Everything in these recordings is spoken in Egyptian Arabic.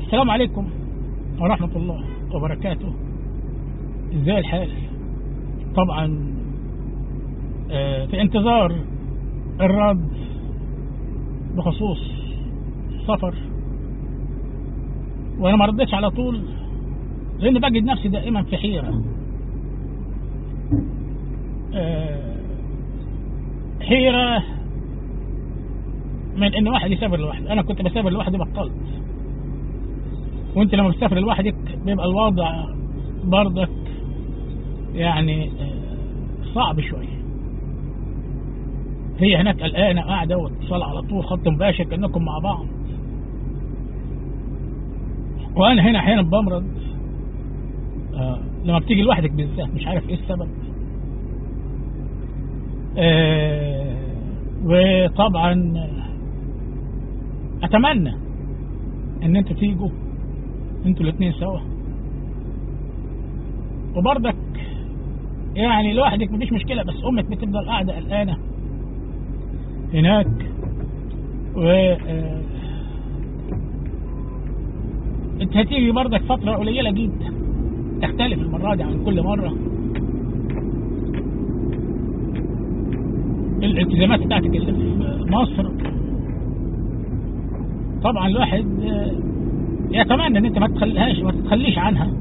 السلام عليكم ورحمة الله وبركاته ازاي الحال طبعا آه، في انتظار الرد بخصوص السفر وانا ما ردتش على طول لان بجد نفسي دائما في حيرة آه، حيرة من ان واحد يسافر لوحده انا كنت بسافر لوحدي بطلت وانت لما بتسافر لوحدك بيبقى الوضع برضك يعني آه، صعب شوية هي هناك قلقانة قاعدة واتصال على طول خط مباشر كأنكم مع بعض وأنا هنا أحيانا بمرض آه لما بتيجي لوحدك بالذات مش عارف إيه السبب آه وطبعا أتمنى إن أنتوا تيجوا أنتوا الاتنين سوا وبرضك يعني لوحدك مفيش مشكلة بس أمك بتفضل قاعدة قلقانة هناك و آه، انت هتيجي برضك فترة قليلة جدا تختلف المرة دي عن كل مرة الالتزامات بتاعتك اللي في مصر طبعا الواحد آه، يتمنى ان انت ما تخليهاش ما تتخليش عنها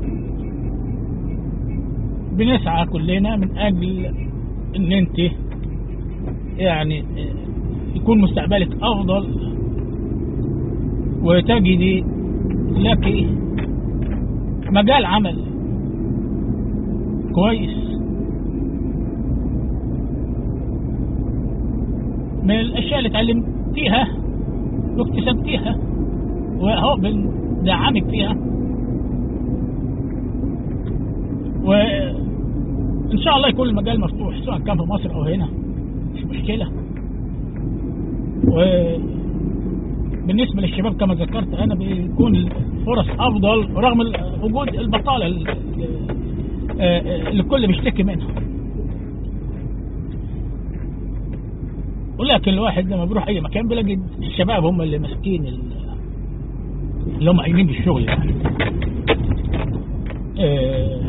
بنسعى كلنا من اجل ان انت يعني آه، يكون مستقبلك افضل وتجدي لك مجال عمل كويس من الاشياء اللي اتعلمتيها واكتسبتيها وهو بندعمك فيها وان شاء الله يكون المجال مفتوح سواء كان في مصر او هنا مش مشكله وبالنسبة للشباب كما ذكرت أنا بيكون الفرص أفضل رغم ال- وجود البطالة ال- آه، اللي الكل بيشتكي منها ولكن الواحد لما بيروح أي مكان بيلاقي الشباب هم اللي ماسكين ال- اللي هم قايمين بالشغل يعني آه،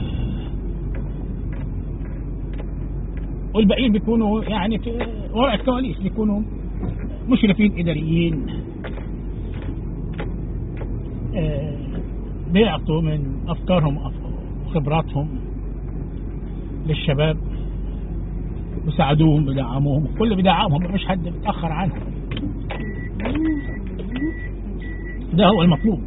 والباقيين بيكونوا يعني في وراء الكواليس بيكونوا مشرفين إداريين آه، بيعطوا من أفكارهم وأف- وخبراتهم للشباب وساعدوهم بدعموهم كل بدعمهم مفيش حد بيتأخر عنهم ده هو المطلوب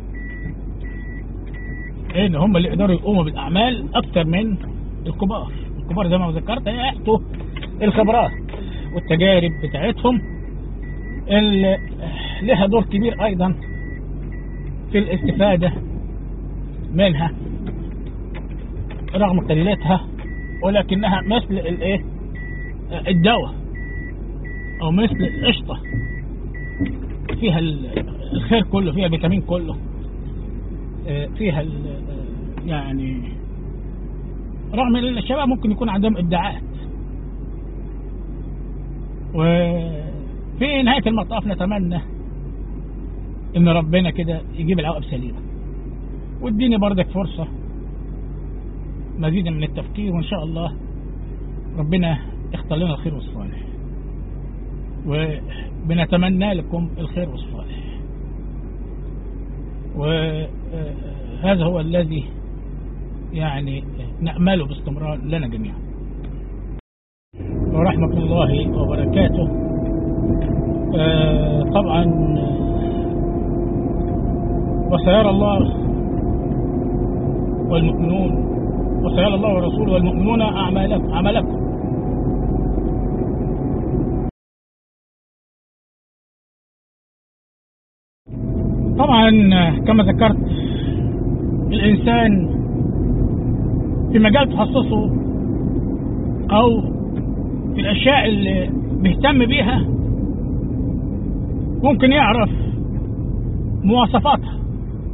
ان هم اللي يقدروا يقوموا بالاعمال اكتر من الكبار الكبار زي ما ذكرت يعطوا الخبرات والتجارب بتاعتهم اللي لها دور كبير ايضا في الاستفادة منها رغم قليلتها ولكنها مثل الايه الدواء او مثل القشطة فيها ال- الخير كله فيها الفيتامين كله آه، فيها ال- يعني رغم ان الشباب ممكن يكون عندهم ابداعات وفي نهاية المطاف نتمنى ان ربنا كده يجيب العواقب سليمة واديني بردك فرصة مزيدا من التفكير وان شاء الله ربنا يختار لنا الخير والصالح وبنتمنى لكم الخير والصالح وهذا هو الذي يعني نأمله باستمرار لنا جميعا ورحمة الله وبركاته آه، طبعا وسيرى الله والمؤمنون وسيرى الله ورسوله والمؤمنون أعمالكم عملكم طبعا كما ذكرت الإنسان في مجال تخصصه أو في الأشياء اللي بيهتم بيها ممكن يعرف مواصفاتها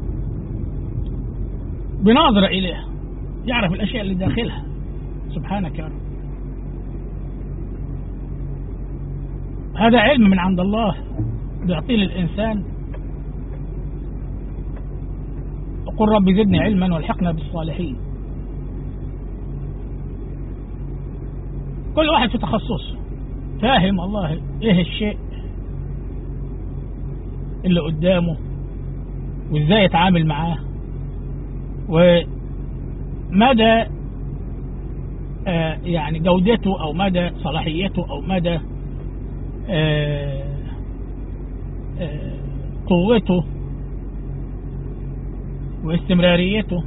بنظرة إليها يعرف الأشياء اللي داخلها سبحانك يا رب هذا علم من عند الله بيعطيه للإنسان قل رب زدني علما والحقنا بالصالحين كل واحد في تخصصه فاهم الله ايه الشيء اللي قدامه وازاي يتعامل معاه ومدى آه يعني جودته او مدى صلاحيته او مدى آه آه قوته واستمراريته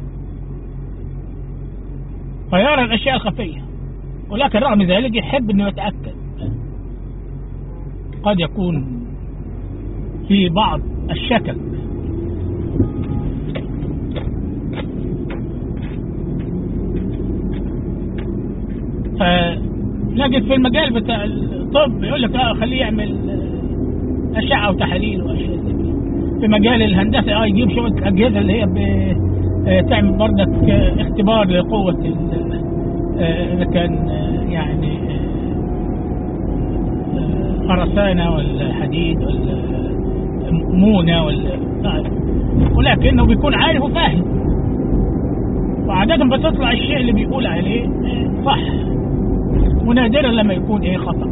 فيرى الاشياء الخفيه ولكن رغم ذلك يحب انه يتاكد قد يكون في بعض الشكك فنجد في المجال بتاع الطب يقول لك اه خليه يعمل اشعه وتحاليل واشياء زي كده في مجال الهندسه اه يجيب شويه الاجهزه اللي هي تعمل برضك اختبار لقوه اذا كان يعني خرسانه ولا حديد ولا مونه ولا ولكنه بيكون عارف وفاهم وعادة بتطلع الشيء اللي بيقول عليه صح ونادرا لما يكون ايه خطأ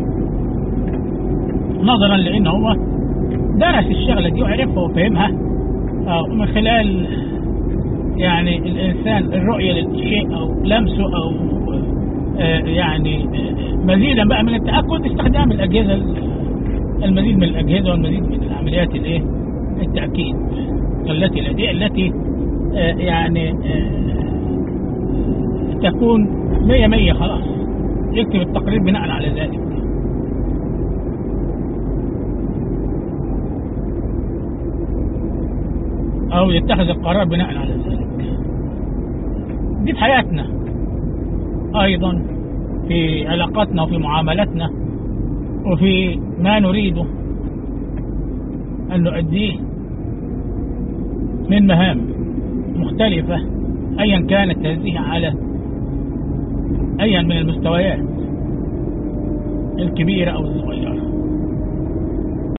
نظرا لان هو درس الشغلة دي وعرفها وفهمها من خلال يعني الانسان الرؤية للشيء او لمسه او يعني مزيدا بقى من التأكد استخدام الأجهزة المزيد من الأجهزة والمزيد من العمليات الايه التأكيد التي لديه التي يعني تكون مية مية خلاص يكتب التقرير بناء على ذلك أو يتخذ القرار بناء على ذلك دي في حياتنا أيضا في علاقاتنا وفي معاملاتنا وفي ما نريده أن نؤديه من مهام مختلفة أيا كانت هذه على أيا من المستويات الكبيرة أو الصغيرة